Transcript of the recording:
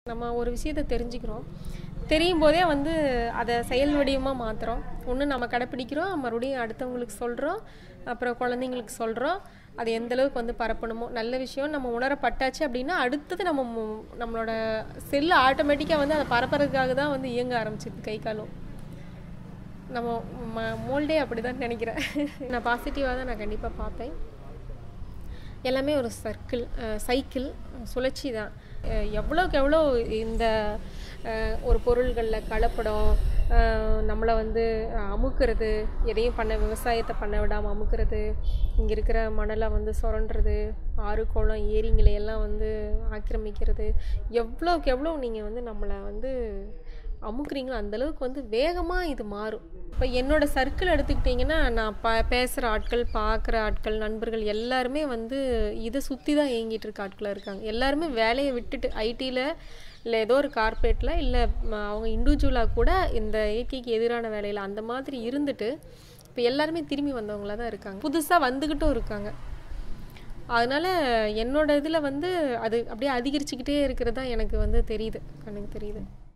நம்ம ஒரு விஷயத்தை தெரிஞ்சுக்கிறோம் தெரியும் போதே வந்து அதை செயல் வடிவமாக மாற்றுறோம் ஒன்று நம்ம கடைப்பிடிக்கிறோம் மறுபடியும் அடுத்தவங்களுக்கு சொல்கிறோம் அப்புறம் குழந்தைங்களுக்கு சொல்கிறோம் அது எந்த அளவுக்கு வந்து பரப்பணுமோ நல்ல விஷயம் நம்ம உணரப்பட்டாச்சு அப்படின்னா அடுத்தது நம்ம மு- நம்மளோட செல்லு ஆட்டோமேட்டிக்காக வந்து அதை பரப்புறதுக்காக தான் வந்து இயங்க ஆரம்பிச்சிது கை காலும் நம்ம ம மோல்டே அப்படி தான் நினைக்கிறேன் நான் பாசிட்டிவாக தான் நான் கண்டிப்பாக பார்ப்பேன் எல்லாமே ஒரு சர்க்கிள் சைக்கிள் சுழற்சி தான் அஹ் எவ்வளோக்கு எவ்வளோ இந்த அஹ், ஒரு பொருள்களில் கலப்படம் அஹ், நம்மளை வந்து அஹ், அமுக்குறது எதையும் பண்ண விவசாயத்தை பண்ண விடாமல் அமுக்குறது இங்கே இருக்கிற மணலை வந்து சுரண்டுறது ஆறு குளம் ஏரிங்களை எல்லாம் வந்து ஆக்கிரமிக்கிறது எவ்வளோக்கு எவ்வளோ நீங்கள் வந்து நம்மளை வந்து அமுக்குறீங்களோ அந்தளவுக்கு வந்து வேகமாக இது மாறும் இப்போ என்னோட சர்க்கிள் எடுத்துக்கிட்டிங்கன்னா நான் ப பேசுகிற ஆட்கள் பார்க்குற ஆட்கள் நண்பர்கள் எல்லாருமே வந்து இதை சுற்றி தான் இயங்கிட்டு இருக்க ஆட்களாக இருக்காங்க எல்லாருமே வேலையை விட்டுட்டு ஐடியில் இல்லை ஏதோ ஒரு கார்ப்பரேட்டில் இல்லை அவங்க இண்டிவிஜுவலாக கூட இந்த இயற்கைக்கு எதிரான வேலையில் அந்த மாதிரி இருந்துட்டு இப்போ எல்லாருமே திரும்பி வந்தவங்களாக தான் இருக்காங்க புதுசாக வந்துக்கிட்டும் இருக்காங்க அதனால் என்னோட இதில் வந்து அது அப்படியே அதிகரிச்சுக்கிட்டே இருக்கிறது தான் எனக்கு வந்து தெரியுது கண்ணுக்கு தெரியுது